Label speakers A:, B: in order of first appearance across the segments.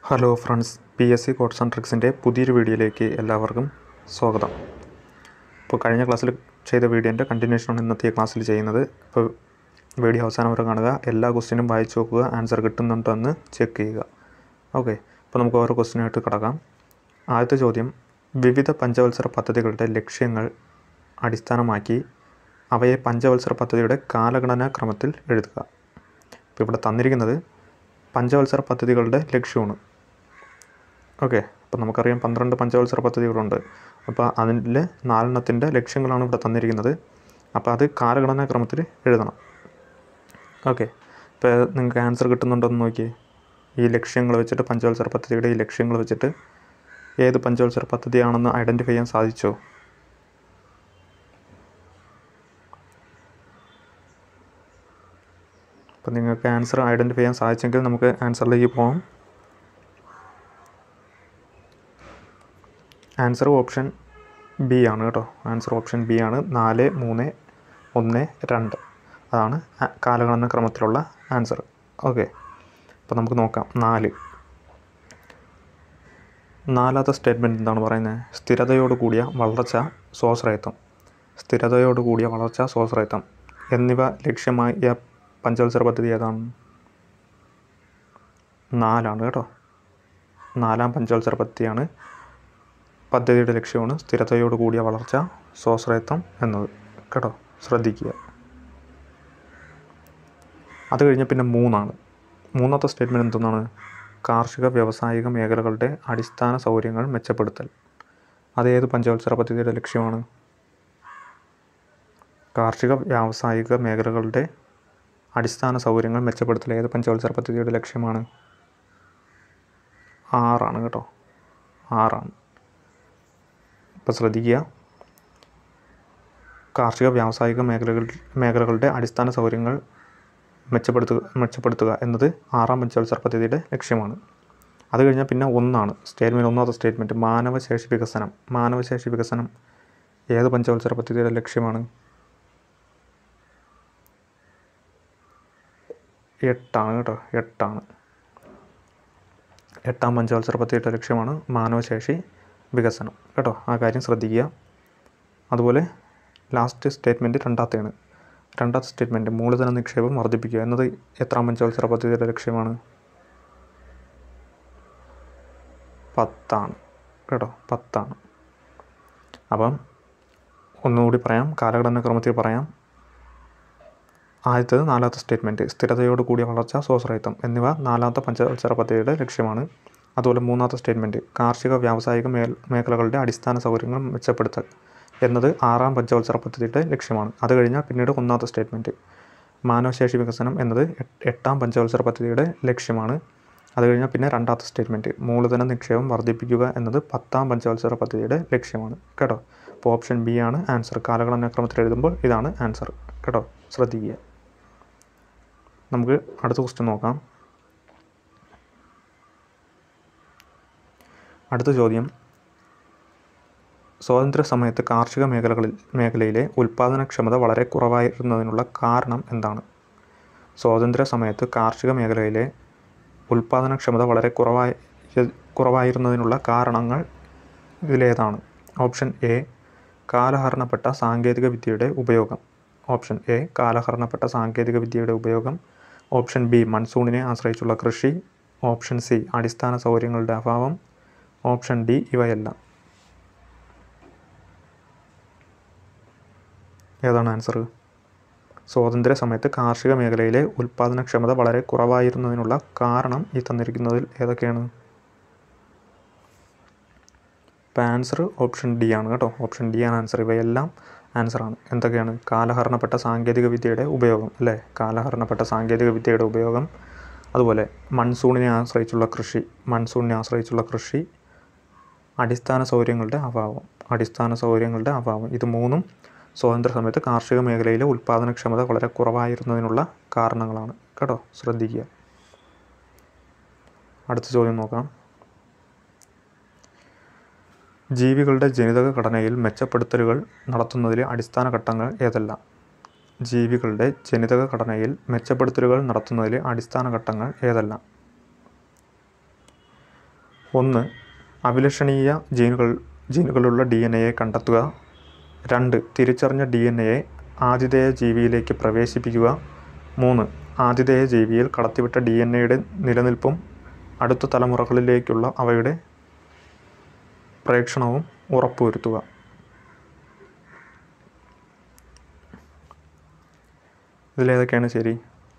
A: hello friends P S C codes and ട്രിക്സിൻ്റെ പുതിയൊരു വീഡിയോയിലേക്ക് എല്ലാവർക്കും സ്വാഗതം ഇപ്പോൾ കഴിഞ്ഞ ക്ലാസ്സിൽ ചെയ്ത വീഡിയോൻ്റെ കണ്ടിന്യൂഷനാണ് ഇന്നത്തെ ക്ലാസ്സിൽ ചെയ്യുന്നത് ഇപ്പോൾ വീഡിയോ അവസാനം വരെ കാണുക എല്ലാ ക്വസ്റ്റ്യനും വായിച്ചു നോക്കുക ആൻസർ കിട്ടുന്നുണ്ടോ എന്ന് ചെക്ക് ചെയ്യുക ഓക്കെ അപ്പോൾ നമുക്ക് ഓരോ ക്വസ്റ്റ്യനായിട്ട് കിടക്കാം ആദ്യത്തെ ചോദ്യം വിവിധ പഞ്ചവത്സര പദ്ധതികളുടെ ലക്ഷ്യങ്ങൾ അടിസ്ഥാനമാക്കി അവയെ പഞ്ചവത്സര പദ്ധതിയുടെ കാലഗണനാ ക്രമത്തിൽ എഴുതുക ഇപ്പോൾ ഇവിടെ തന്നിരിക്കുന്നത് പഞ്ചവത്സര പദ്ധതികളുടെ ലക്ഷ്യമാണ് ഓക്കെ അപ്പോൾ നമുക്കറിയാം പന്ത്രണ്ട് പഞ്ചവത്സര പദ്ധതികളുണ്ട് അപ്പോൾ അതിൽ നാലെണ്ണത്തിൻ്റെ ലക്ഷ്യങ്ങളാണ് ഇവിടെ തന്നിരിക്കുന്നത് അപ്പോൾ അത് കാലഗണനാ ക്രമത്തിൽ എഴുതണം ഓക്കെ ഇപ്പോൾ നിങ്ങൾക്ക് ആൻസർ കിട്ടുന്നുണ്ടോ എന്ന് നോക്കിയേ ഈ ലക്ഷ്യങ്ങൾ വെച്ചിട്ട് പഞ്ചവത്സര പദ്ധതിയുടെ ഈ ലക്ഷ്യങ്ങൾ വെച്ചിട്ട് ഏത് പഞ്ചവത്സര പദ്ധതിയാണെന്ന് ഐഡൻറ്റിഫൈ ചെയ്യാൻ സാധിച്ചോ അപ്പോൾ നിങ്ങൾക്ക് ആൻസർ ഐഡൻറ്റിഫൈ ചെയ്യാൻ സാധിച്ചെങ്കിൽ നമുക്ക് ആൻസറിലേക്ക് പോകാം ആൻസർ ഓപ്ഷൻ ബി ആണ് കേട്ടോ ആൻസർ ഓപ്ഷൻ ബി ആണ് നാല് മൂന്ന് ഒന്ന് രണ്ട് അതാണ് ആ- കാലഗണന ക്രമത്തിലുള്ള ആൻസർ ഓക്കെ അപ്പോൾ നമുക്ക് നോക്കാം നാല് നാലാമത്തെ സ്റ്റേറ്റ്മെൻറ്റ് എന്താണ് പറയുന്നത് സ്ഥിരതയോട് കൂടിയ വളർച്ച സ്വാശ്രയത്വം സ്ഥിരതയോട് കൂടിയ വളർച്ച സ്വാശ്രയത്വം എന്നിവ ലക്ഷ്യമായ പഞ്ചവത്സര പദ്ധതി ഏതാണ് നാലാണ് കേട്ടോ നാലാം പഞ്ചവത്സര പദ്ധതിയാണ് പദ്ധതിയുടെ ലക്ഷ്യമാണ് സ്ഥിരതയോട് കൂടിയ വളർച്ച സ്വാശ്രയത്വം എന്നത് കേട്ടോ ശ്രദ്ധിക്കുക അത് കഴിഞ്ഞ് പിന്നെ മൂന്നാണ് മൂന്നാമത്തെ സ്റ്റേറ്റ്മെൻറ്റ് എന്തെന്നാണ് കാർഷിക വ്യാവസായിക മേഖലകളുടെ അടിസ്ഥാന സൗകര്യങ്ങൾ മെച്ചപ്പെടുത്തൽ അത് ഏത് പഞ്ചവത്സര പദ്ധതിയുടെ ലക്ഷ്യമാണ് കാർഷിക വ്യാവസായിക മേഖലകളുടെ അടിസ്ഥാന സൗകര്യങ്ങൾ മെച്ചപ്പെടുത്തൽ ഏത് പഞ്ചവത്സര പദ്ധതിയുടെ ലക്ഷ്യമാണ് ആറാണ് കേട്ടോ ആറാണ് ഇപ്പോൾ ശ്രദ്ധിക്കുക കാർഷിക വ്യാവസായിക മേഖലകൾ മേഖലകളുടെ അടിസ്ഥാന സൗകര്യങ്ങൾ മെച്ചപ്പെടുത്തുക മെച്ചപ്പെടുത്തുക എന്നത് ആറാം പഞ്ചവത്സര പദ്ധതിയുടെ ലക്ഷ്യമാണ് അത് കഴിഞ്ഞാൽ പിന്നെ ഒന്നാണ് സ്റ്റേറ്റ്മെൻറ്റ് ഒന്നാമത്തെ സ്റ്റേറ്റ്മെൻറ്റ് മാനവശേഷി വികസനം മാനവശേഷി വികസനം ഏത് പഞ്ചവത്സര പദ്ധതിയുടെ ലക്ഷ്യമാണ് എട്ടാണ് കേട്ടോ എട്ടാണ് എട്ടാം പഞ്ചവത്സര പദ്ധതിയുടെ ലക്ഷ്യമാണ് മാനവശേഷി വികസനം കേട്ടോ ആ കാര്യം ശ്രദ്ധിക്കുക അതുപോലെ ലാസ്റ്റ് സ്റ്റേറ്റ്മെൻറ്റ് രണ്ടാമത്തെയാണ് രണ്ടാമത്തെ സ്റ്റേറ്റ്മെൻറ്റ് മൂലധന നിക്ഷേപം വർദ്ധിപ്പിക്കുക എന്നത് എത്രാം പഞ്ചവത്സര പദ്ധതിയുടെ ലക്ഷ്യമാണ് പത്താണ് കേട്ടോ പത്താണ് അപ്പം ഒന്നുകൂടി പറയാം കാലഘടന ക്രമത്തിൽ പറയാം ആദ്യത്തേത് നാലാമത്തെ സ്റ്റേറ്റ്മെൻറ്റ് സ്ഥിരതയോട് കൂടിയ വളർച്ച സ്വാശ്രയത്വം എന്നിവ നാലാമത്തെ പഞ്ചവത്സര പദ്ധതിയുടെ ലക്ഷ്യമാണ് അതുപോലെ മൂന്നാമത്തെ സ്റ്റേറ്റ്മെൻറ്റ് കാർഷിക വ്യാവസായിക മേൽ മേഖലകളുടെ അടിസ്ഥാന സൗകര്യങ്ങൾ മെച്ചപ്പെടുത്തൽ എന്നത് ആറാം പഞ്ചവത്സര പദ്ധതിയുടെ ലക്ഷ്യമാണ് അത് കഴിഞ്ഞാൽ പിന്നീട് ഒന്നാമത്തെ സ്റ്റേറ്റ്മെൻറ്റ് മാനവശേഷി വികസനം എന്നത് എട്ട്- എട്ടാം പഞ്ചവത്സര പദ്ധതിയുടെ ലക്ഷ്യമാണ് അത് കഴിഞ്ഞാൽ പിന്നെ രണ്ടാമത്തെ സ്റ്റേറ്റ്മെൻറ്റ് മൂലധന നിക്ഷേപം വർദ്ധിപ്പിക്കുക എന്നത് പത്താം പഞ്ചവത്സര പദ്ധതിയുടെ ലക്ഷ്യമാണ് കേട്ടോ അപ്പോൾ ഓപ്ഷൻ ബി ആണ് ആൻസർ കാലഗണന ക്രമത്തിൽ എഴുതുമ്പോൾ ഇതാണ് ആൻസർ കേട്ടോ ശ്രദ്ധിക്കുക നമുക്ക് അടുത്ത ക്വസ്റ്റ്യൻ നോക്കാം അടുത്ത ചോദ്യം സ്വാതന്ത്ര്യ സമയത്ത് കാർഷിക മേഖലകളിൽ മേഖലയിലെ ഉൽപ്പാദനക്ഷമത വളരെ കുറവായിരുന്നതിനുള്ള കാരണം എന്താണ് സ്വാതന്ത്ര്യ സമയത്ത് കാർഷിക മേഖലയിലെ ഉൽപ്പാദനക്ഷമത വളരെ കുറവായി കുറവായിരുന്നതിനുള്ള കാരണങ്ങൾ ഇതിലേതാണ് ഓപ്ഷൻ എ കാലഹരണപ്പെട്ട സാങ്കേതിക വിദ്യയുടെ ഉപയോഗം ഓപ്ഷൻ എ കാലഹരണപ്പെട്ട സാങ്കേതിക വിദ്യയുടെ ഉപയോഗം ഓപ്ഷൻ ബി മൺസൂണിനെ ആശ്രയിച്ചുള്ള കൃഷി ഓപ്ഷൻ സി അടിസ്ഥാന സൗകര്യങ്ങളുടെ അഭാവം ഓപ്ഷൻ ഡി ഇവയെല്ലാം ഏതാണ് ആൻസർ സ്വാതന്ത്ര്യ സമയത്ത് കാർഷിക മേഖലയിലെ ഉൽപ്പാദനക്ഷമത വളരെ കുറവായിരുന്നതിനുള്ള കാരണം ഈ തന്നിരിക്കുന്നതിൽ ഏതൊക്കെയാണ് ഇപ്പം ആൻസർ ഓപ്ഷൻ ഡി ആണ് കേട്ടോ ഓപ്ഷൻ ഡി ആണ് ആൻസർ ഇവയെല്ലാം ആൻസറാണ് എന്തൊക്കെയാണ് കാലഹരണപ്പെട്ട സാങ്കേതിക വിദ്യയുടെ ഉപയോഗം അല്ലേ കാലഹരണപ്പെട്ട സാങ്കേതിക വിദ്യയുടെ ഉപയോഗം അതുപോലെ മൺസൂണിനെ ആശ്രയിച്ചുള്ള കൃഷി മൺസൂണിനെ ആശ്രയിച്ചുള്ള കൃഷി അടിസ്ഥാന സൗകര്യങ്ങളുടെ അഭാവം അടിസ്ഥാന സൗകര്യങ്ങളുടെ അഭാവം ഇത് മൂന്നും സ്വാതന്ത്ര്യ സമയത്ത് കാർഷിക മേഖലയിലെ ഉൽപ്പാദനക്ഷമത വളരെ കുറവായിരുന്നതിനുള്ള കാരണങ്ങളാണ് കേട്ടോ ശ്രദ്ധിക്കുക അടുത്ത ചോദ്യം നോക്കാം ജീവികളുടെ ജനിതക ഘടനയിൽ മെച്ചപ്പെടുത്തലുകൾ നടത്തുന്നതിലെ അടിസ്ഥാന ഘട്ടങ്ങൾ ഏതെല്ലാം ജീവികളുടെ ജനിതക ഘടനയിൽ മെച്ചപ്പെടുത്തലുകൾ നടത്തുന്നതിലെ അടിസ്ഥാന ഘട്ടങ്ങൾ ഏതെല്ലാം ഒന്ന് അഭിലഷണീയ ജീനുകൾ ജീനുകളുള്ള ഡി എൻ എയെ കണ്ടെത്തുക രണ്ട് തിരിച്ചറിഞ്ഞ ഡി എൻ എയെ ആതിഥേയ ജീവിയിലേക്ക് പ്രവേശിപ്പിക്കുക മൂന്ന് ആതിഥേയ ജീവിയിൽ കടത്തിവിട്ട ഡി എൻ എയുടെ നിലനിൽപ്പും അടുത്ത തലമുറകളിലേക്കുള്ള അവയുടെ പ്രേക്ഷണവും ഉറപ്പുവരുത്തുക ഇതിലേതൊക്കെയാണ് ശരി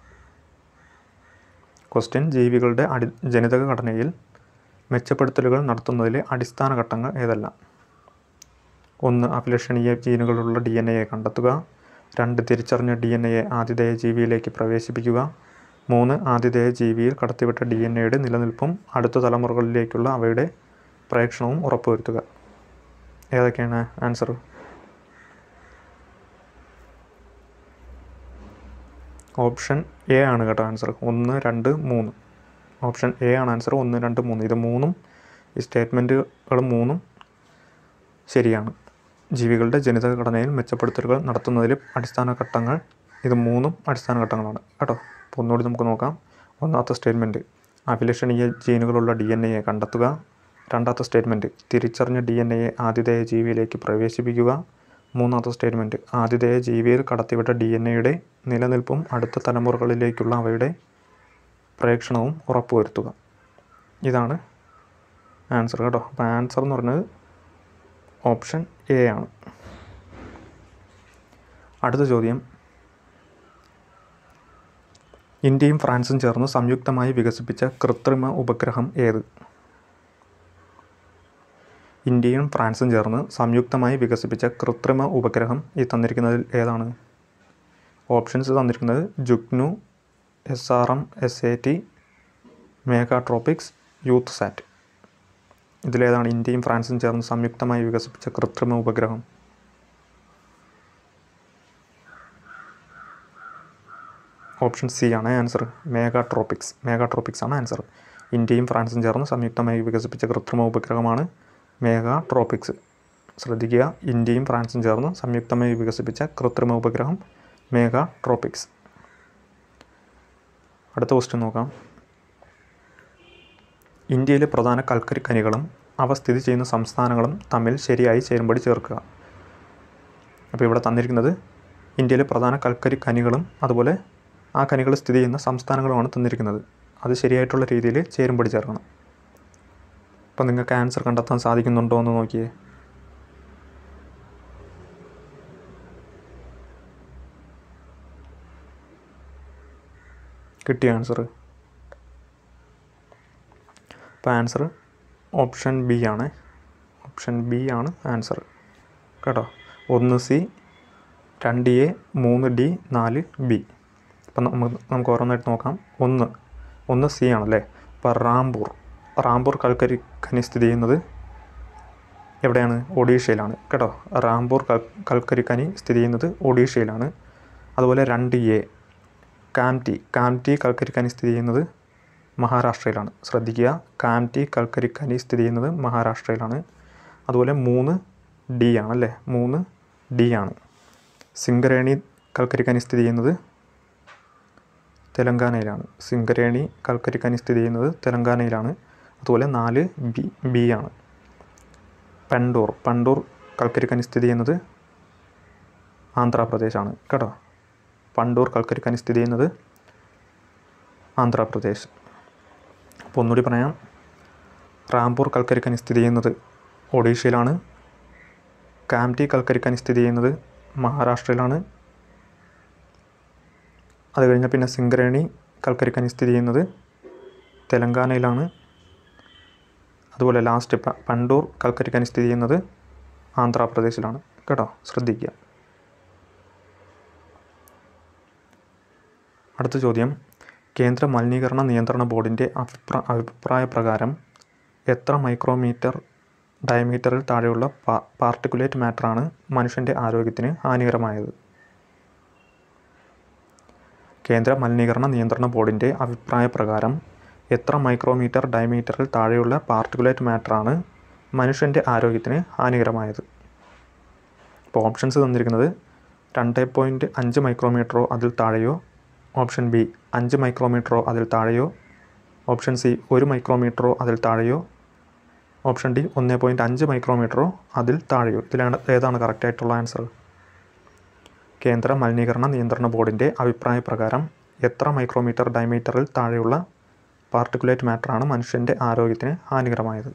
A: ക്വസ്റ്റ്യൻ ജീവികളുടെ അടി ജനിതക ഘടനയിൽ മെച്ചപ്പെടുത്തലുകൾ നടത്തുന്നതിലെ അടിസ്ഥാന ഘട്ടങ്ങൾ ഏതെല്ലാം ഒന്ന് അഭിലഷണീയ ജീനുകളുള്ള ഡി എൻ എയെ കണ്ടെത്തുക രണ്ട് തിരിച്ചറിഞ്ഞ ഡി എൻ എയെ ആതിഥേയ ജീവിയിലേക്ക് പ്രവേശിപ്പിക്കുക മൂന്ന് ആതിഥേയ ജീവിയിൽ കടത്തിവിട്ട ഡി എൻ എയുടെ നിലനിൽപ്പും അടുത്ത തലമുറകളിലേക്കുള്ള അവയുടെ പ്രേക്ഷണവും ഉറപ്പുവരുത്തുക ഏതൊക്കെയാണ് ആൻസർ ഓപ്ഷൻ എ ആണ് കേട്ടോ ആൻസർ ഒന്ന് രണ്ട് മൂന്ന് ഓപ്ഷൻ എ ആണ് ആൻസർ ഒന്ന് രണ്ട് മൂന്ന് ഇത് മൂന്നും ഈ സ്റ്റേറ്റ്മെൻറ്റുകൾ മൂന്നും ശരിയാണ് ജീവികളുടെ ജനിതക ഘടനയിൽ മെച്ചപ്പെടുത്തലുകൾ നടത്തുന്നതിൽ അടിസ്ഥാന ഘട്ടങ്ങൾ ഇത് മൂന്നും അടിസ്ഥാന ഘട്ടങ്ങളാണ് കേട്ടോ അപ്പോൾ ഒന്നുകൂടി നമുക്ക് നോക്കാം ഒന്നാമത്തെ സ്റ്റേറ്റ്മെൻറ്റ് അഭിലഷണീയ ജീനുകളുള്ള ഡി എൻ എയെ കണ്ടെത്തുക രണ്ടാമത്തെ സ്റ്റേറ്റ്മെൻറ്റ് തിരിച്ചറിഞ്ഞ ഡി എൻ എയെ ആതിഥേയ ജീവിയിലേക്ക് പ്രവേശിപ്പിക്കുക മൂന്നാമത്തെ സ്റ്റേറ്റ്മെൻറ്റ് ആതിഥേയ ജീവിയിൽ കടത്തിവിട്ട ഡി എൻ എയുടെ നിലനിൽപ്പും അടുത്ത തലമുറകളിലേക്കുള്ള അവയുടെ പ്രേക്ഷണവും ഉറപ്പുവരുത്തുക ഇതാണ് ആൻസർ കേട്ടോ അപ്പോൾ ആൻസർ എന്ന് പറഞ്ഞത് ഓപ്ഷൻ എ ആണ് അടുത്ത ചോദ്യം ഇന്ത്യയും ഫ്രാൻസും ചേർന്ന് സംയുക്തമായി വികസിപ്പിച്ച കൃത്രിമ ഉപഗ്രഹം ഏത് ഇന്ത്യയും ഫ്രാൻസും ചേർന്ന് സംയുക്തമായി വികസിപ്പിച്ച കൃത്രിമ ഉപഗ്രഹം ഈ തന്നിരിക്കുന്നതിൽ ഏതാണ് ഓപ്ഷൻസ് തന്നിരിക്കുന്നത് Jugnu S R M S A T Megha Tropiques YouthSat ഇതിലേതാണ് ഇന്ത്യയും ഫ്രാൻസും ചേർന്ന് സംയുക്തമായി വികസിപ്പിച്ച കൃത്രിമ ഉപഗ്രഹം ഓപ്ഷൻ സി ആണ് ആൻസർ മേഗാട്രോപിക്സ് മേഗാട്രോപിക്സ് ആണ് ആൻസർ ഇന്ത്യയും ഫ്രാൻസും ചേർന്ന് സംയുക്തമായി വികസിപ്പിച്ച കൃത്രിമ ഉപഗ്രഹമാണ് മേഗാട്രോപിക്സ് ശ്രദ്ധിക്കുക ഇന്ത്യയും ഫ്രാൻസും ചേർന്ന് സംയുക്തമായി വികസിപ്പിച്ച കൃത്രിമ ഉപഗ്രഹം മേഗാട്രോപിക്സ് അടുത്ത ക്വസ്റ്റ്യൻ നോക്കാം ഇന്ത്യയിലെ പ്രധാന കൽക്കരി ഖനികളും അവ സ്ഥിതി ചെയ്യുന്ന സംസ്ഥാനങ്ങളും തമ്മിൽ ശരിയായി ചേരുമ്പടി ചേർക്കുക അപ്പോൾ ഇവിടെ തന്നിരിക്കുന്നത് ഇന്ത്യയിലെ പ്രധാന കൽക്കരി ഖനികളും അതുപോലെ ആ ഖനികൾ സ്ഥിതി ചെയ്യുന്ന സംസ്ഥാനങ്ങളുമാണ് തന്നിരിക്കുന്നത് അത് ശരിയായിട്ടുള്ള രീതിയിൽ ചേരുമ്പടി ചേർക്കണം അപ്പോൾ നിങ്ങൾക്ക് ആൻസർ കണ്ടെത്താൻ സാധിക്കുന്നുണ്ടോ എന്ന് നോക്കിയേ കിട്ടിയ ആൻസർ അപ്പോൾ ആൻസർ ഓപ്ഷൻ ബി ആണ് ഓപ്ഷൻ ബി ആണ് ആൻസർ കേട്ടോ ഒന്ന് സി രണ്ട് എ മൂന്ന് ഡി നാല് ബി അപ്പം നമുക്ക് നമുക്ക് ഓരോന്നായിട്ട് നോക്കാം ഒന്ന് ഒന്ന് സി ആണല്ലേ അപ്പോൾ റാംപൂർ റാംപൂർ കൽക്കരി ഖനി സ്ഥിതി ചെയ്യുന്നത് എവിടെയാണ് ഒഡീഷയിലാണ് കേട്ടോ റാംപൂർ കൽ കൽക്കരി ഖനി സ്ഥിതി ചെയ്യുന്നത് ഒഡീഷയിലാണ് അതുപോലെ രണ്ട് എ കാംറ്റി കാംറ്റി കൽക്കരി ഖനി സ്ഥിതി ചെയ്യുന്നത് മഹാരാഷ്ട്രയിലാണ് ശ്രദ്ധിക്കുക കാംറ്റി കൽക്കരി ഖനി സ്ഥിതി ചെയ്യുന്നത് മഹാരാഷ്ട്രയിലാണ് അതുപോലെ മൂന്ന് ഡി ആണ് അല്ലേ മൂന്ന് ഡി ആണ് സിംഗരേണി കൽക്കരി ഖനി സ്ഥിതി ചെയ്യുന്നത് തെലങ്കാനയിലാണ് സിംഗരേണി കൽക്കരി ഖനി സ്ഥിതി ചെയ്യുന്നത് തെലങ്കാനയിലാണ് അതുപോലെ നാല് ബി ബി ആണ് പണ്ടൂർ പണ്ടൂർ കൽക്കരി ഖനി സ്ഥിതി ചെയ്യുന്നത് ആന്ധ്രാപ്രദേശാണ് കേട്ടോ പണ്ടൂർ കൽക്കരി ഖനി സ്ഥിതി ചെയ്യുന്നത് ആന്ധ്രാപ്രദേശ് അപ്പോൾ ഒന്നുകൂടി പറയാം റാംപൂർ കൽക്കരി ഖനി സ്ഥിതി ചെയ്യുന്നത് ഒഡീഷയിലാണ് കാംറ്റി കൽക്കരി ഖനി സ്ഥിതി ചെയ്യുന്നത് മഹാരാഷ്ട്രയിലാണ് അത് കഴിഞ്ഞ പിന്നെ സിംഗരേണി കൽക്കരി ഖനി സ്ഥിതി ചെയ്യുന്നത് തെലങ്കാനയിലാണ് അതുപോലെ ലാസ്റ്റ് പ പണ്ടൂർ കൽക്കരി ഖനി സ്ഥിതി ചെയ്യുന്നത് ആന്ധ്രാപ്രദേശിലാണ് കേട്ടോ ശ്രദ്ധിക്കുക അടുത്ത ചോദ്യം കേന്ദ്ര മലിനീകരണ നിയന്ത്രണ ബോർഡിൻ്റെ അഭിപ്രായ അഭിപ്രായ പ്രകാരം എത്ര മൈക്രോമീറ്റർ ഡയമീറ്ററിൽ താഴെയുള്ള പാ പാർട്ടിക്കുലേറ്റ് മാറ്ററാണ് മനുഷ്യൻ്റെ ആരോഗ്യത്തിന് ഹാനികരമായത് കേന്ദ്ര മലിനീകരണ നിയന്ത്രണ ബോർഡിൻ്റെ അഭിപ്രായ പ്രകാരം എത്ര മൈക്രോമീറ്റർ ഡയമീറ്ററിൽ താഴെയുള്ള പാർട്ടിക്കുലേറ്റ് മാറ്ററാണ് മനുഷ്യൻ്റെ ആരോഗ്യത്തിന് ഹാനികരമായത് ഇപ്പോൾ ഓപ്ഷൻസ് തന്നിരിക്കുന്നത് രണ്ട് പോയിൻറ്റ് അഞ്ച് മൈക്രോമീറ്ററോ അതിൽ താഴെയോ ഓപ്ഷൻ ബി അഞ്ച് മൈക്രോമീറ്ററോ അതിൽ താഴെയോ ഓപ്ഷൻ സി ഒരു മൈക്രോമീറ്ററോ അതിൽ താഴെയോ ഓപ്ഷൻ ഡി ഒന്ന് പോയിൻറ്റ് അഞ്ച് മൈക്രോമീറ്ററോ അതിൽ താഴെയോ ഇതിലാണ് ഏതാണ് കറക്റ്റായിട്ടുള്ള ആൻസർ കേന്ദ്ര മലിനീകരണ നിയന്ത്രണ ബോർഡിൻ്റെ അഭിപ്രായ പ്രകാരം എത്ര മൈക്രോമീറ്റർ ഡയമീറ്ററിൽ താഴെയുള്ള പാർട്ടിക്കുലേറ്റ് മാറ്ററാണ് മനുഷ്യൻ്റെ ആരോഗ്യത്തിന് ഹാനികരമായത്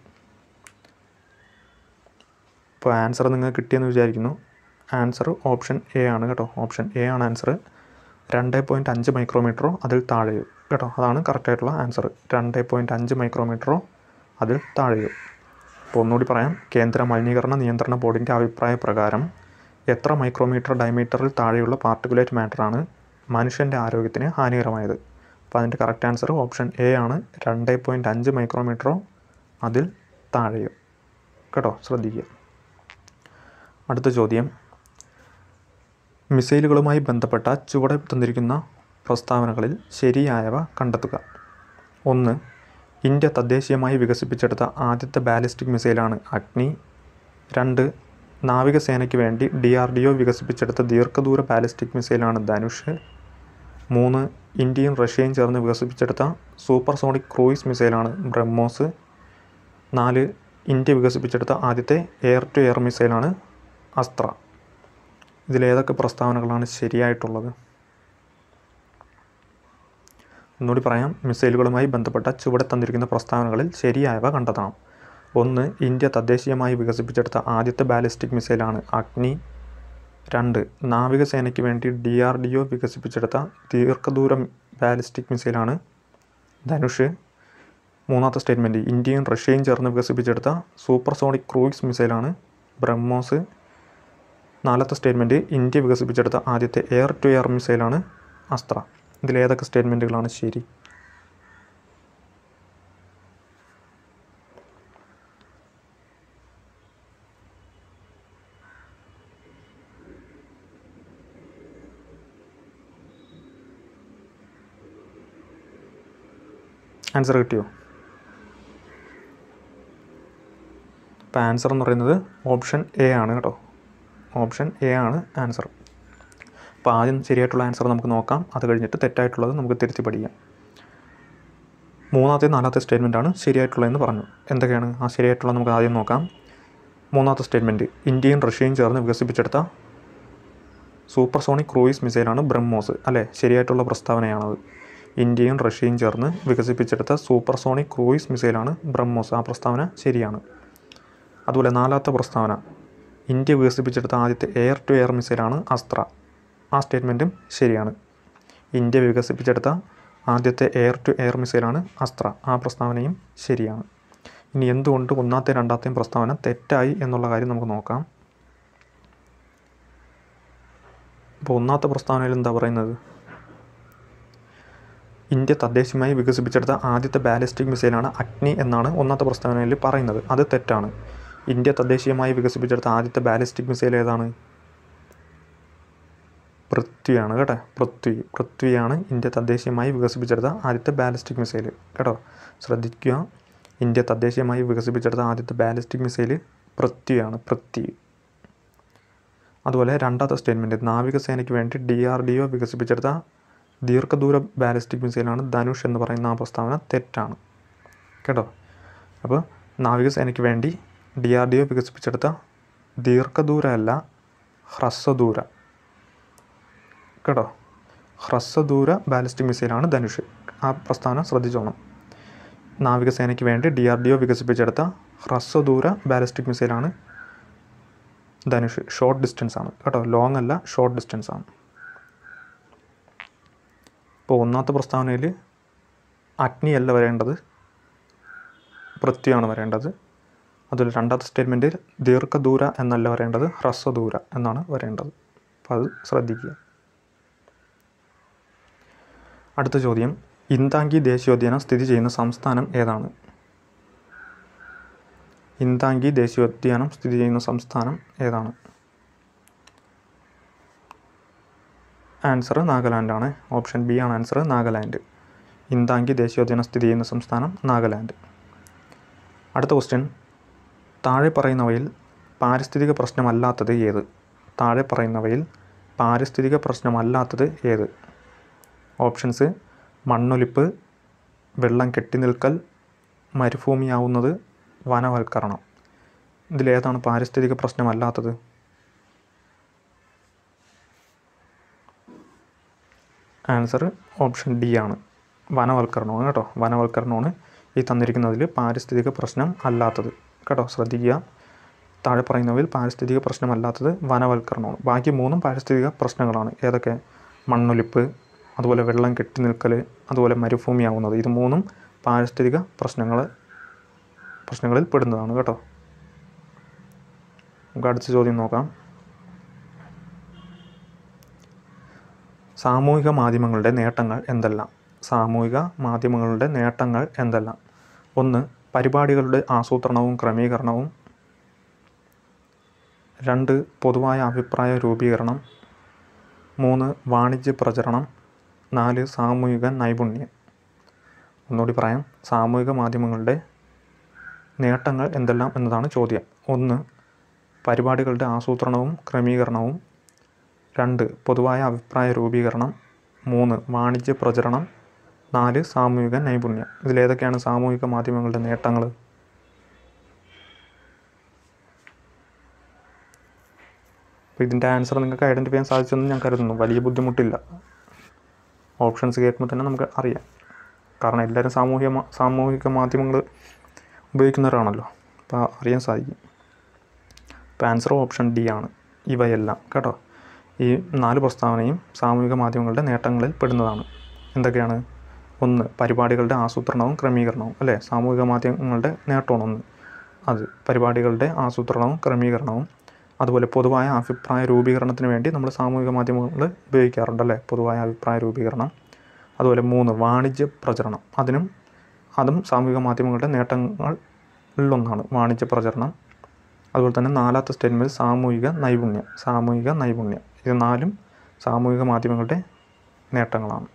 A: ഇപ്പോൾ ആൻസർ നിങ്ങൾക്ക് കിട്ടിയെന്ന് വിചാരിക്കുന്നു ആൻസർ ഓപ്ഷൻ എ ആണ് കേട്ടോ ഓപ്ഷൻ എ ആണ് ആൻസർ രണ്ട് പോയിൻറ്റ് അഞ്ച് മൈക്രോമീറ്ററോ അതിൽ താഴെയോ കേട്ടോ അതാണ് കറക്റ്റായിട്ടുള്ള ആൻസർ രണ്ട് പോയിൻറ്റ് അഞ്ച് മൈക്രോമീറ്ററോ അതിൽ താഴെയോ അപ്പോൾ ഒന്നുകൂടി പറയാം കേന്ദ്ര മലിനീകരണ നിയന്ത്രണ ബോർഡിൻ്റെ അഭിപ്രായ പ്രകാരം എത്ര മൈക്രോമീറ്റർ ഡയമീറ്ററിൽ താഴെയുള്ള പാർട്ടിക്കുലേറ്റ് മാറ്ററാണ് മനുഷ്യൻ്റെ ആരോഗ്യത്തിന് ഹാനികരമായത് അപ്പോൾ അതിൻ്റെ കറക്റ്റ് ആൻസർ ഓപ്ഷൻ എ ആണ് രണ്ട് പോയിൻറ്റ് അഞ്ച് മൈക്രോമീറ്ററോ അതിൽ താഴെയോ കേട്ടോ ശ്രദ്ധിക്കുക അടുത്ത ചോദ്യം മിസൈലുകളുമായി ബന്ധപ്പെട്ട ചുവടെ തന്നിരിക്കുന്ന പ്രസ്താവനകളിൽ ശരിയായവ കണ്ടെത്തുക ഒന്ന് ഇന്ത്യ തദ്ദേശീയമായി വികസിപ്പിച്ചെടുത്ത ആദ്യത്തെ ബാലിസ്റ്റിക് മിസൈലാണ് അഗ്നി രണ്ട് നാവികസേനയ്ക്ക് വേണ്ടി ഡി ആർ ഡി ഒ വികസിപ്പിച്ചെടുത്ത ദീർഘദൂര ബാലിസ്റ്റിക് മിസൈലാണ് ധനുഷ് മൂന്ന് ഇന്ത്യയും റഷ്യയും ചേർന്ന് വികസിപ്പിച്ചെടുത്ത സൂപ്പർസോണിക് ക്രൂയിസ് മിസൈലാണ് ബ്രഹ്മോസ് നാല് ഇന്ത്യ വികസിപ്പിച്ചെടുത്ത ആദ്യത്തെ എയർ ടു എയർ മിസൈലാണ് അസ്ത്ര ഇതിലേതൊക്കെ പ്രസ്താവനകളാണ് ശരിയായിട്ടുള്ളത് ഒന്നുകൂടി പറയാം മിസൈലുകളുമായി ബന്ധപ്പെട്ട ചുവടെ തന്നിരിക്കുന്ന പ്രസ്താവനകളിൽ ശരിയായവ കണ്ടെത്തണം ഒന്ന് ഇന്ത്യ തദ്ദേശീയമായി വികസിപ്പിച്ചെടുത്ത ആദ്യത്തെ ബാലിസ്റ്റിക് മിസൈലാണ് അഗ്നി രണ്ട് നാവികസേനയ്ക്ക് വേണ്ടി ഡി ആർ ഡി ഒ വികസിപ്പിച്ചെടുത്ത ദീർഘദൂര ബാലിസ്റ്റിക് മിസൈലാണ് ധനുഷ് മൂന്നാമത്തെ സ്റ്റേറ്റ്മെൻറ്റ് ഇന്ത്യയും റഷ്യയും ചേർന്ന് വികസിപ്പിച്ചെടുത്ത സൂപ്പർസോണിക് ക്രൂയിസ് മിസൈലാണ് ബ്രഹ്മോസ് നാലാമത്തെ സ്റ്റേറ്റ്മെൻറ്റ് ഇന്ത്യ വികസിപ്പിച്ചെടുത്ത ആദ്യത്തെ എയർ ടു എയർ മിസൈലാണ് അസ്ത്ര ഇതിലേതൊക്കെ സ്റ്റേറ്റ്മെൻറ്റുകളാണ് ശരി ആൻസർ കിട്ടിയോ അപ്പോൾ ആൻസർ എന്ന് പറയുന്നത് ഓപ്ഷൻ എ ആണ് കേട്ടോ ഓപ്ഷൻ എ ആണ് ആൻസർ അപ്പോൾ ആദ്യം ശരിയായിട്ടുള്ള ആൻസർ നമുക്ക് നോക്കാം അത് കഴിഞ്ഞിട്ട് തെറ്റായിട്ടുള്ളത് നമുക്ക് തിരുത്തി പഠിക്കാം മൂന്നാമത്തെ നാലാമത്തെ സ്റ്റേറ്റ്മെൻ്റ് ആണ് ശരിയായിട്ടുള്ളതെന്ന് പറഞ്ഞു എന്തൊക്കെയാണ് ആ ശരിയായിട്ടുള്ളത് നമുക്ക് ആദ്യം നോക്കാം മൂന്നാമത്തെ സ്റ്റേറ്റ്മെൻറ്റ് ഇന്ത്യയും റഷ്യയും ചേർന്ന് വികസിപ്പിച്ചെടുത്ത സൂപ്പർസോണിക് ക്രൂയിസ് മിസൈലാണ് ബ്രഹ്മോസ് അല്ലേ ശരിയായിട്ടുള്ള പ്രസ്താവനയാണത് ഇന്ത്യയും റഷ്യയും ചേർന്ന് വികസിപ്പിച്ചെടുത്ത സൂപ്പർസോണിക് ക്രൂയിസ് മിസൈലാണ് ബ്രഹ്മോസ് ആ പ്രസ്താവന ശരിയാണ് അതുപോലെ നാലാമത്തെ പ്രസ്താവന ഇന്ത്യ വികസിപ്പിച്ചെടുത്ത ആദ്യത്തെ എയർ ടു എയർ മിസൈലാണ് അസ്ത്ര ആ സ്റ്റേറ്റ്മെൻറ്റും ശരിയാണ് ഇന്ത്യ വികസിപ്പിച്ചെടുത്ത ആദ്യത്തെ എയർ ടു എയർ മിസൈലാണ് അസ്ത്ര ആ പ്രസ്താവനയും ശരിയാണ് ഇനി എന്തുകൊണ്ട് ഒന്നാമത്തെ രണ്ടാമത്തെയും പ്രസ്താവന തെറ്റായി എന്നുള്ള കാര്യം നമുക്ക് നോക്കാം അപ്പോൾ ഒന്നാമത്തെ പ്രസ്താവനയിൽ എന്താ പറയുന്നത് ഇന്ത്യ തദ്ദേശീയമായി വികസിപ്പിച്ചെടുത്ത ആദ്യത്തെ ബാലിസ്റ്റിക് മിസൈലാണ് അഗ്നി എന്നാണ് ഒന്നാമത്തെ പ്രസ്താവനയിൽ പറയുന്നത് അത് തെറ്റാണ് ഇന്ത്യ തദ്ദേശീയമായി വികസിപ്പിച്ചെടുത്ത ആദ്യത്തെ ബാലിസ്റ്റിക് മിസൈൽ ഏതാണ് പൃഥ്വിയാണ് കേട്ടോ പൃഥ്വി പൃഥ്വിയാണ് ഇന്ത്യ തദ്ദേശീയമായി വികസിപ്പിച്ചെടുത്ത ആദ്യത്തെ ബാലിസ്റ്റിക് മിസൈൽ കേട്ടോ ശ്രദ്ധിക്കുക ഇന്ത്യ തദ്ദേശീയമായി വികസിപ്പിച്ചെടുത്ത ആദ്യത്തെ ബാലിസ്റ്റിക് മിസൈൽ പൃഥ്വിയാണ് പൃഥ്വി അതുപോലെ രണ്ടാമത്തെ സ്റ്റേറ്റ്മെൻറ്റ് നാവികസേനയ്ക്ക് വേണ്ടി ഡി ആർ ഡി ഒ വികസിപ്പിച്ചെടുത്ത ദീർഘദൂര ബാലിസ്റ്റിക് മിസൈലാണ് ധനുഷ് എന്ന് പറയുന്ന ആ പ്രസ്താവന തെറ്റാണ് കേട്ടോ അപ്പോൾ നാവികസേനയ്ക്ക് വേണ്ടി ഡി ആർ ഡി ഒ വികസിപ്പിച്ചെടുത്ത ദീർഘദൂര അല്ല ഹ്രസ്വദൂര കേട്ടോ ഹ്രസ്വദൂര ബാലിസ്റ്റിക് മിസൈലാണ് ധനുഷ് ആ പ്രസ്താവന ശ്രദ്ധിച്ചോണം നാവികസേനയ്ക്ക് വേണ്ടി ഡി ആർ ഡി ഒ വികസിപ്പിച്ചെടുത്ത ഹ്രസ്വദൂര ബാലിസ്റ്റിക് മിസൈലാണ് ധനുഷ് ഷോർട്ട് ഡിസ്റ്റൻസ് ആണ് കേട്ടോ ലോങ് അല്ല ഷോർട്ട് ഡിസ്റ്റൻസ് ആണ് ഇപ്പോൾ ഒന്നാമത്തെ പ്രസ്താവനയിൽ അഗ്നിയല്ല വരേണ്ടത് പൃഥ്വിയാണ് വരേണ്ടത് അതുപോലെ രണ്ടാമത്തെ സ്റ്റേറ്റ്മെൻറ്റിൽ ദീർഘദൂര എന്നല്ല വരേണ്ടത് ഹ്രസ്വദൂര എന്നാണ് വരേണ്ടത് അപ്പോൾ അത് ശ്രദ്ധിക്കുക അടുത്ത ചോദ്യം ഇന്താങ്കി ദേശീയോദ്യാനം സ്ഥിതി ചെയ്യുന്ന സംസ്ഥാനം ഏതാണ് ഇന്താങ്കി ദേശീയോദ്യാനം സ്ഥിതി ചെയ്യുന്ന സംസ്ഥാനം ഏതാണ് ആൻസർ നാഗാലാൻഡാണ് ഓപ്ഷൻ ബി ആണ് ആൻസർ നാഗാലാൻഡ് ഇന്താങ്കി ദേശീയോദ്യാനം സ്ഥിതി ചെയ്യുന്ന സംസ്ഥാനം നാഗാലാൻഡ് അടുത്ത ക്വസ്റ്റ്യൻ താഴെ പറയുന്നവയിൽ പാരിസ്ഥിതിക പ്രശ്നമല്ലാത്തത് ഏത് താഴെ പറയുന്നവയിൽ പാരിസ്ഥിതിക പ്രശ്നമല്ലാത്തത് ഏത് ഓപ്ഷൻസ് മണ്ണൊലിപ്പ് വെള്ളം കെട്ടി നിൽക്കൽ മരുഭൂമിയാവുന്നത് വനവൽക്കരണം ഇതിലേതാണ് പാരിസ്ഥിതിക പ്രശ്നമല്ലാത്തത് ആൻസർ ഓപ്ഷൻ ഡി ആണ് വനവൽക്കരണമാണ് കേട്ടോ വനവൽക്കരണമാണ് ഈ തന്നിരിക്കുന്നതിൽ പാരിസ്ഥിതിക പ്രശ്നം അല്ലാത്തത് കേട്ടോ ശ്രദ്ധിക്കുക താഴെ പറയുന്നവയിൽ പാരിസ്ഥിതിക പ്രശ്നമല്ലാത്തത് വനവൽക്കരണമാണ് ബാക്കി മൂന്നും പാരിസ്ഥിതിക പ്രശ്നങ്ങളാണ് ഏതൊക്കെ മണ്ണൊലിപ്പ് അതുപോലെ വെള്ളം കെട്ടി നിൽക്കൽ അതുപോലെ മരുഭൂമിയാവുന്നത് ഇത് മൂന്നും പാരിസ്ഥിതിക പ്രശ്നങ്ങൾ പ്രശ്നങ്ങളിൽ പെടുന്നതാണ് കേട്ടോ നമുക്ക് അടുത്ത ചോദ്യം നോക്കാം സാമൂഹിക മാധ്യമങ്ങളുടെ നേട്ടങ്ങൾ എന്തെല്ലാം സാമൂഹിക മാധ്യമങ്ങളുടെ നേട്ടങ്ങൾ എന്തെല്ലാം ഒന്ന് പരിപാടികളുടെ ആസൂത്രണവും ക്രമീകരണവും രണ്ട് പൊതുവായ അഭിപ്രായ രൂപീകരണം മൂന്ന് വാണിജ്യ പ്രചരണം നാല് സാമൂഹിക നൈപുണ്യം ഒന്നുകൂടി പറയാം സാമൂഹിക മാധ്യമങ്ങളുടെ നേട്ടങ്ങൾ എന്തെല്ലാം എന്നതാണ് ചോദ്യം ഒന്ന് പരിപാടികളുടെ ആസൂത്രണവും ക്രമീകരണവും രണ്ട് പൊതുവായ അഭിപ്രായ രൂപീകരണം മൂന്ന് വാണിജ്യ പ്രചരണം നാല് സാമൂഹിക നൈപുണ്യം ഇതിലേതൊക്കെയാണ് സാമൂഹിക മാധ്യമങ്ങളുടെ നേട്ടങ്ങൾ അപ്പോൾ ഇതിൻ്റെ ആൻസർ നിങ്ങൾക്ക് ഐഡൻറ്റിഫൈ ചെയ്യാൻ സാധിച്ചെന്ന് ഞാൻ കരുതുന്നു വലിയ ബുദ്ധിമുട്ടില്ല ഓപ്ഷൻസ് കേൾക്കുമ്പോൾ തന്നെ നമുക്ക് അറിയാം കാരണം എല്ലാവരും സാമൂഹിക മാ- സാമൂഹിക മാധ്യമങ്ങൾ ഉപയോഗിക്കുന്നവരാണല്ലോ അപ്പോൾ അറിയാൻ സാധിക്കും അപ്പോൾ ആൻസർ ഓപ്ഷൻ ഡി ആണ് ഇവയെല്ലാം കേട്ടോ ഈ നാല് പ്രസ്താവനയും സാമൂഹിക മാധ്യമങ്ങളുടെ നേട്ടങ്ങളിൽ പെടുന്നതാണ് എന്തൊക്കെയാണ് ഒന്ന് പരിപാടികളുടെ ആസൂത്രണവും ക്രമീകരണവും അല്ലേ സാമൂഹിക മാധ്യമങ്ങളുടെ നേട്ടമാണ് ഒന്ന് അത് പരിപാടികളുടെ ആസൂത്രണവും ക്രമീകരണവും അതുപോലെ പൊതുവായ അഭിപ്രായ രൂപീകരണത്തിന് വേണ്ടി നമ്മൾ സാമൂഹിക മാധ്യമങ്ങൾ ഉപയോഗിക്കാറുണ്ട് അല്ലേ പൊതുവായ അഭിപ്രായ രൂപീകരണം അതുപോലെ മൂന്ന് വാണിജ്യ പ്രചരണം അതിനും അതും സാമൂഹിക മാധ്യമങ്ങളുടെ നേട്ടങ്ങളിലൊന്നാണ് വാണിജ്യ പ്രചരണം അതുപോലെ തന്നെ നാലാമത്തെ സ്റ്റേറ്റ്മെൻറ്റ് സാമൂഹിക നൈപുണ്യം സാമൂഹിക നൈപുണ്യം ഇത് നാലും സാമൂഹിക മാധ്യമങ്ങളുടെ നേട്ടങ്ങളാണ്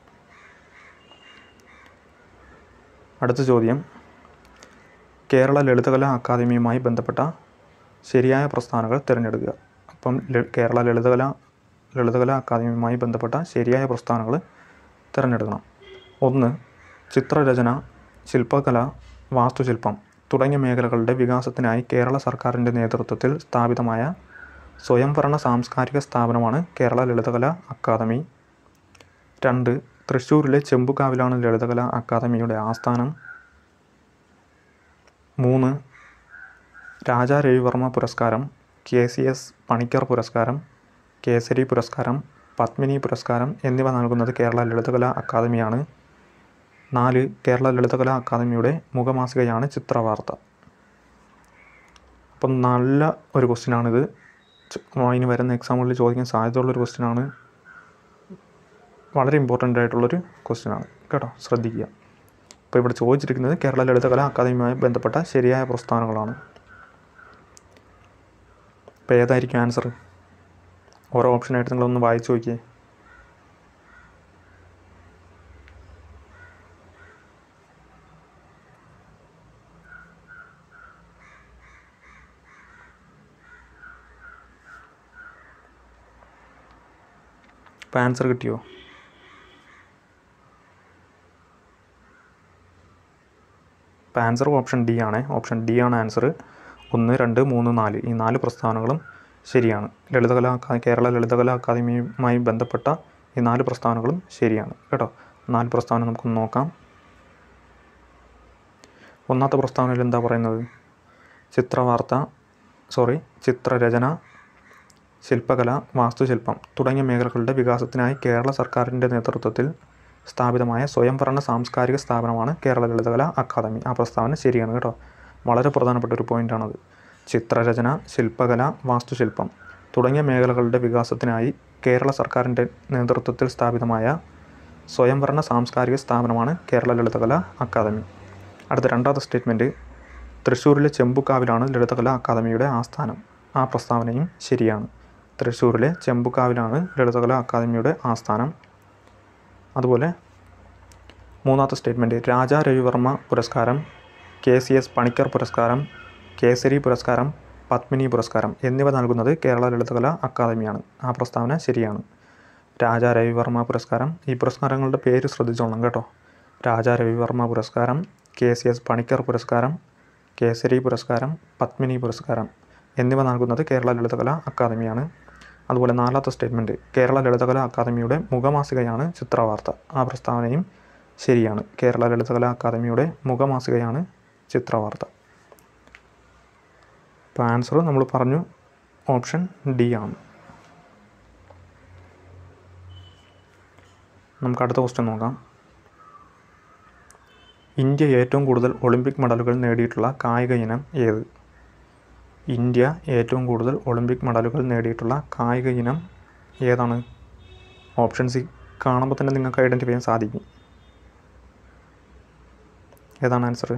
A: അടുത്ത ചോദ്യം കേരള ലളിതകലാ അക്കാദമിയുമായി ബന്ധപ്പെട്ട ശരിയായ പ്രസ്താവനകൾ തിരഞ്ഞെടുക്കുക അപ്പം ല- കേരള ലളിതകലാ ലളിതകലാ അക്കാദമിയുമായി ബന്ധപ്പെട്ട ശരിയായ പ്രസ്താവനകൾ തിരഞ്ഞെടുക്കണം ഒന്ന് ചിത്രരചന ശില്പകല വാസ്തുശില്പം തുടങ്ങിയ മേഖലകളുടെ വികാസത്തിനായി കേരള സർക്കാരിൻ്റെ നേതൃത്വത്തിൽ സ്ഥാപിതമായ സ്വയംഭരണ സാംസ്കാരിക സ്ഥാപനമാണ് കേരള ലളിതകലാ അക്കാദമി രണ്ട് തൃശ്ശൂരിലെ ചെമ്പുകാവിലാണ് ലളിതകലാ അക്കാദമിയുടെ ആസ്ഥാനം മൂന്ന് രാജാ രവിവർമ്മ പുരസ്കാരം കെ സി എസ് പണിക്കർ പുരസ്കാരം കേസരി പുരസ്കാരം പത്മിനി പുരസ്കാരം എന്നിവ നൽകുന്നത് കേരള ലളിതകലാ അക്കാദമിയാണ് നാല് കേരള ലളിതകലാ അക്കാദമിയുടെ മുഖമാസികയാണ് ചിത്രവാർത്ത അപ്പം നല്ല ഒരു ക്വസ്റ്റ്യനാണിത് ച- ഇനി വരുന്ന എക്സാമുകളിൽ ചോദിക്കാൻ സാധ്യതയുള്ളൊരു ക്വസ്റ്റ്യനാണ് വളരെ ഇമ്പോർട്ടൻ്റ് ആയിട്ടുള്ളൊരു ക്വസ്റ്റ്യനാണ് കേട്ടോ ശ്രദ്ധിക്കുക ഇപ്പോൾ ഇവിടെ ചോദിച്ചിരിക്കുന്നത് കേരള ലളിതകലാ അക്കാദമിയുമായി ബന്ധപ്പെട്ട ശരിയായ പ്രസ്താവനകളാണ് ഇപ്പോൾ ഏതായിരിക്കും ആൻസർ ഓരോ ഓപ്ഷനായിട്ട് നിങ്ങളൊന്ന് വായിച്ചു നോക്കിയേ ഇപ്പോൾ ആൻസർ കിട്ടിയോ ഇപ്പോൾ ആൻസർ ഓപ്ഷൻ ഡി ആണ് ഓപ്ഷൻ ഡി ആണ് ആൻസർ ഒന്ന് രണ്ട് മൂന്ന് നാല് ഈ നാല് പ്രസ്താവനകളും ശരിയാണ് ലളിതകലാ അക്കാ- കേരള ലളിതകലാ അക്കാദമിയുമായി ബന്ധപ്പെട്ട ഈ നാല് പ്രസ്താവനകളും ശരിയാണ് കേട്ടോ നാല് പ്രസ്താവന നമുക്കൊന്ന് നോക്കാം ഒന്നാമത്തെ പ്രസ്താവനയിൽ എന്താ പറയുന്നത് ചിത്രവാർത്ത സോറി ചിത്രരചന ശില്പകല വാസ്തുശില്പം തുടങ്ങിയ മേഖലകളുടെ വികാസത്തിനായി കേരള സർക്കാരിൻ്റെ നേതൃത്വത്തിൽ സ്ഥാപിതമായ സ്വയംഭരണ സാംസ്കാരിക സ്ഥാപനമാണ് കേരള ലളിതകലാ അക്കാദമി ആ പ്രസ്താവന ശരിയാണ് കേട്ടോ വളരെ പ്രധാനപ്പെട്ട ഒരു പോയിൻ്റാണത് ചിത്രരചന ശില്പകല വാസ്തുശില്പം തുടങ്ങിയ മേഖലകളുടെ വികാസത്തിനായി കേരള സർക്കാരിൻ്റെ നേതൃത്വത്തിൽ സ്ഥാപിതമായ സ്വയംഭരണ സാംസ്കാരിക സ്ഥാപനമാണ് കേരള ലളിതകലാ അക്കാദമി അടുത്ത രണ്ടാമത്തെ സ്റ്റേറ്റ്മെൻറ്റ് തൃശ്ശൂരിലെ ചെമ്പുക്കാവിലാണ് ലളിതകലാ അക്കാദമിയുടെ ആസ്ഥാനം ആ പ്രസ്താവനയും ശരിയാണ് തൃശ്ശൂരിലെ ചെമ്പുക്കാവിലാണ് ലളിതകലാ അക്കാദമിയുടെ ആസ്ഥാനം അതുപോലെ മൂന്നാമത്തെ സ്റ്റേറ്റ്മെൻറ്റ് രാജാ രവിവർമ്മ പുരസ്കാരം കെ സി എസ് പണിക്കർ പുരസ്കാരം കേസരി പുരസ്കാരം പത്മിനി പുരസ്കാരം എന്നിവ നൽകുന്നത് കേരള ലളിതകലാ അക്കാദമിയാണ് ആ പ്രസ്താവന ശരിയാണ് രാജാ രവിവർമ്മ പുരസ്കാരം ഈ പുരസ്കാരങ്ങളുടെ പേര് ശ്രദ്ധിച്ചോളണം കേട്ടോ രാജാ രവിവർമ്മ പുരസ്കാരം കെ സി എസ് പണിക്കർ പുരസ്കാരം കേസരി പുരസ്കാരം പത്മിനി പുരസ്കാരം എന്നിവ നൽകുന്നത് കേരള ലളിതകലാ അക്കാദമിയാണ് അതുപോലെ നാലാമത്തെ സ്റ്റേറ്റ്മെൻറ്റ് കേരള ലളിതകലാ അക്കാദമിയുടെ മുഖമാസികയാണ് ചിത്രവാർത്ത ആ പ്രസ്താവനയും ശരിയാണ് കേരള ലളിതകലാ അക്കാദമിയുടെ മുഖമാസികയാണ് ചിത്രവാർത്ത ഇപ്പോൾ ആൻസർ നമ്മൾ പറഞ്ഞു ഓപ്ഷൻ ഡി ആണ് നമുക്ക് അടുത്ത ക്വസ്റ്റ്യൻ നോക്കാം ഇന്ത്യ ഏറ്റവും കൂടുതൽ ഒളിമ്പിക് മെഡലുകൾ നേടിയിട്ടുള്ള കായിക ഇനം ഏത് ഇന്ത്യ ഏറ്റവും കൂടുതൽ ഒളിമ്പിക് മെഡലുകൾ നേടിയിട്ടുള്ള കായിക ഇനം ഏതാണ് ഓപ്ഷൻ സി കാണുമ്പോൾ തന്നെ നിങ്ങൾക്ക് ഐഡൻറ്റിഫൈ ചെയ്യാൻ സാധിക്കും ഏതാണ് ആൻസർ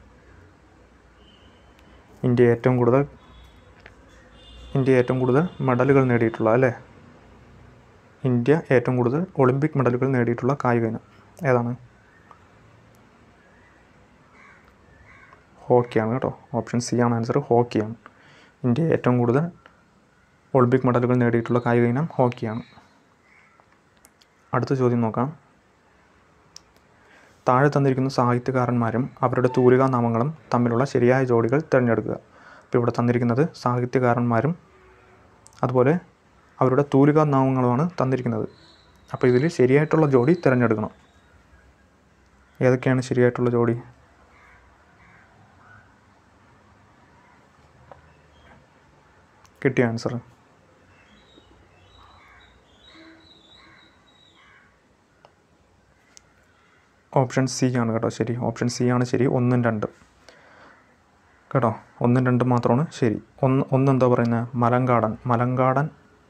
A: ഇന്ത്യ ഏറ്റവും കൂടുതൽ ഇന്ത്യ ഏറ്റവും കൂടുതൽ മെഡലുകൾ നേടിയിട്ടുള്ള അല്ലേ ഇന്ത്യ ഏറ്റവും കൂടുതൽ ഒളിമ്പിക് മെഡലുകൾ നേടിയിട്ടുള്ള കായിക ഇനം ഏതാണ് ഹോക്കിയാണ് കേട്ടോ ഓപ്ഷൻ സി ആണ് ആൻസർ ഹോക്കിയാണ് ഇന്ത്യ ഏറ്റവും കൂടുതൽ ഒളിമ്പിക് മെഡലുകൾ നേടിയിട്ടുള്ള കായിക ഇനം ഹോക്കിയാണ് അടുത്ത ചോദ്യം നോക്കാം താഴെ തന്നിരിക്കുന്ന സാഹിത്യകാരന്മാരും അവരുടെ തൂലികാ നാമങ്ങളും തമ്മിലുള്ള ശരിയായ ജോഡികൾ തിരഞ്ഞെടുക്കുക ഇപ്പോൾ ഇവിടെ തന്നിരിക്കുന്നത് സാഹിത്യകാരന്മാരും അതുപോലെ അവരുടെ തൂലികാ നാമങ്ങളുമാണ് തന്നിരിക്കുന്നത് അപ്പോൾ ഇതിൽ ശരിയായിട്ടുള്ള ജോഡി തിരഞ്ഞെടുക്കണം ഏതൊക്കെയാണ് ശരിയായിട്ടുള്ള ജോഡി കിട്ടിയ ആൻസർ ഓപ്ഷൻ സി ആണ് കേട്ടോ ശരി ഓപ്ഷൻ സി ആണ് ശരി ഒന്നും രണ്ടും കേട്ടോ ഒന്നും രണ്ടും മാത്രമാണ് ശരി ഒന്ന് ഒന്ന് എന്താ പറയുന്നത് മലങ്കാടൻ മലങ്കാടൻ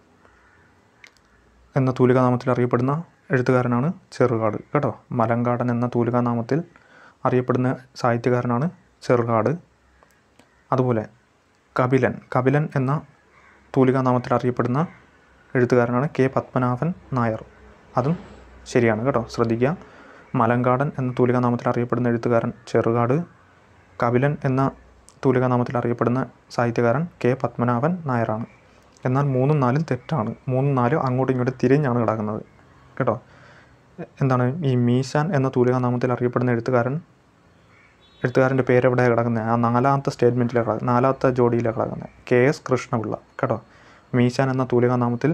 A: എന്ന തൂലികാനാമത്തിൽ അറിയപ്പെടുന്ന എഴുത്തുകാരനാണ് ചെറുകാട് കേട്ടോ മലങ്കാടൻ എന്ന തൂലികാനാമത്തിൽ അറിയപ്പെടുന്ന സാഹിത്യകാരനാണ് ചെറുകാട് അതുപോലെ കപിലൻ കപിലൻ എന്ന തൂലികാനാമത്തിൽ അറിയപ്പെടുന്ന എഴുത്തുകാരനാണ് കെ പത്മനാഭൻ നായർ അതും ശരിയാണ് കേട്ടോ ശ്രദ്ധിക്കുക മലങ്കാടൻ എന്ന തൂലികാനാമത്തിൽ അറിയപ്പെടുന്ന എഴുത്തുകാരൻ ചെറുകാട് കപിലൻ എന്ന തൂലികാനാമത്തിൽ അറിയപ്പെടുന്ന സാഹിത്യകാരൻ കെ പത്മനാഭൻ നായരാണ് എന്നാൽ മൂന്നും നാലും തെറ്റാണ് മൂന്നും നാലും അങ്ങോട്ടും ഇങ്ങോട്ടും തിരിഞ്ഞാണ് കിടക്കുന്നത് കേട്ടോ എന്താണ് ഈ മീശാൻ എന്ന തൂലികാനാമത്തിൽ അറിയപ്പെടുന്ന എഴുത്തുകാരൻ എഴുത്തുകാരൻ്റെ പേര് എവിടെയാണ് കിടക്കുന്നത് ആ നാലാമത്തെ സ്റ്റേറ്റ്മെൻറ്റിലാണ് കിടക്കുന്നത് നാലാമത്തെ ജോഡിയിലാണ് കിടക്കുന്നത് കെ എസ് കൃഷ്ണപിള്ള കേട്ടോ മീശാൻ എന്ന തൂലികാനാമത്തിൽ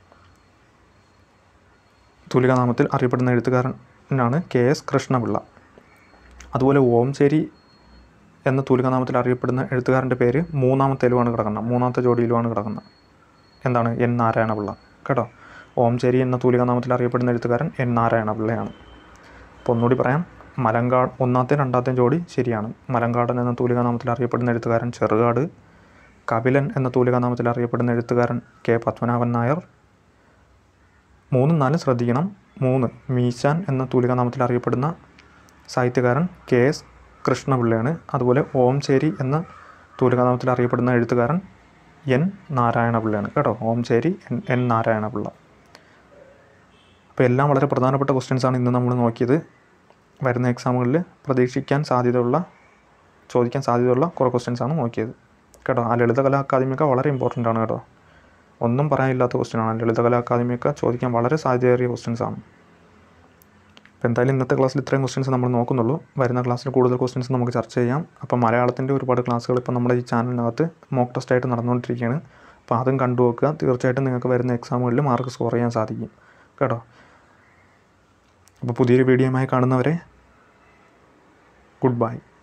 A: തൂലികാനാമത്തിൽ അറിയപ്പെടുന്ന എഴുത്തുകാരനാണ് കെ എസ് കൃഷ്ണപിള്ള അതുപോലെ ഓംചേരി എന്ന തൂലികാനാമത്തിൽ അറിയപ്പെടുന്ന എഴുത്തുകാരൻ്റെ പേര് മൂന്നാമത്തേലുമാണ് കിടക്കുന്നത് മൂന്നാമത്തെ ജോഡിയിലുമാണ് കിടക്കുന്നത് എന്താണ് എൻ നാരായണപിള്ള കേട്ടോ ഓംചേരി എന്ന തൂലികാനാമത്തിൽ അറിയപ്പെടുന്ന എഴുത്തുകാരൻ എൻ നാരായണപിള്ളയാണ് അപ്പോൾ ഒന്നുകൂടി പറയാം മലങ്കാട് ഒന്നാമത്തെ രണ്ടാമത്തെ ജോഡി ശരിയാണ് മലങ്കാടൻ എന്ന തൂലികാനാമത്തിൽ അറിയപ്പെടുന്ന എഴുത്തുകാരൻ ചെറുകാട് കപിലൻ എന്ന തൂലികാനാമത്തിൽ അറിയപ്പെടുന്ന എഴുത്തുകാരൻ കെ പത്മനാഭൻ നായർ മൂന്നും നാലും ശ്രദ്ധിക്കണം മൂന്ന് മീശാൻ എന്ന തൂലികാനാമത്തിൽ അറിയപ്പെടുന്ന സാഹിത്യകാരൻ കെ എസ് കൃഷ്ണപിള്ളയാണ് അതുപോലെ ഓംചേരി എന്ന തൂലികാനാമത്തിൽ അറിയപ്പെടുന്ന എഴുത്തുകാരൻ എൻ നാരായണപിള്ളയാണ് കേട്ടോ ഓംചേരി എൻ എൻ നാരായണപിള്ള അപ്പോൾ എല്ലാം വളരെ പ്രധാനപ്പെട്ട ക്വസ്റ്റ്യൻസാണ് ഇന്ന് നമ്മൾ നോക്കിയത് വരുന്ന എക്സാമുകളിൽ പ്രതീക്ഷിക്കാൻ സാധ്യതയുള്ള ചോദിക്കാൻ സാധ്യതയുള്ള കുറേ ക്വസ്റ്റ്യൻസാണ് നോക്കിയത് കേട്ടോ ആ ലളിതകലാ അക്കാദമിയൊക്കെ വളരെ ഇമ്പോർട്ടൻ്റ് ആണ് കേട്ടോ ഒന്നും പറയാനില്ലാത്ത ക്വസ്റ്റ്യനാണ് ലളിതകലാ അക്കാദമിയൊക്കെ ചോദിക്കാൻ വളരെ സാധ്യതയേറിയ ക്വസ്റ്റ്യൻസാണ് അപ്പോൾ എന്തായാലും ഇന്നത്തെ ക്ലാസ്സിൽ ഇത്രയും ക്വസ്റ്റ്യൻസ് നമ്മൾ നോക്കുന്നുള്ളൂ വരുന്ന ക്ലാസ്സിൽ കൂടുതൽ ക്വസ്റ്റ്യൻസ് നമുക്ക് ചർച്ച ചെയ്യാം അപ്പോൾ മലയാളത്തിൻ്റെ ഒരുപാട് ക്ലാസ്സുകൾ ഇപ്പോൾ നമ്മുടെ ഈ ചാനലിനകത്ത് മോക്ക് ടെസ്റ്റ് ആയിട്ട് നടന്നുകൊണ്ടിരിക്കുകയാണ് അപ്പോൾ അതും കണ്ടു നോക്കുക തീർച്ചയായിട്ടും നിങ്ങൾക്ക് വരുന്ന എക്സാമുകളിൽ മാർക്ക് സ്കോർ ചെയ്യാൻ സാധിക്കും കേട്ടോ അപ്പോൾ പുതിയൊരു വീഡിയോയുമായി കാണുന്നവരെ ഗുഡ് ബൈ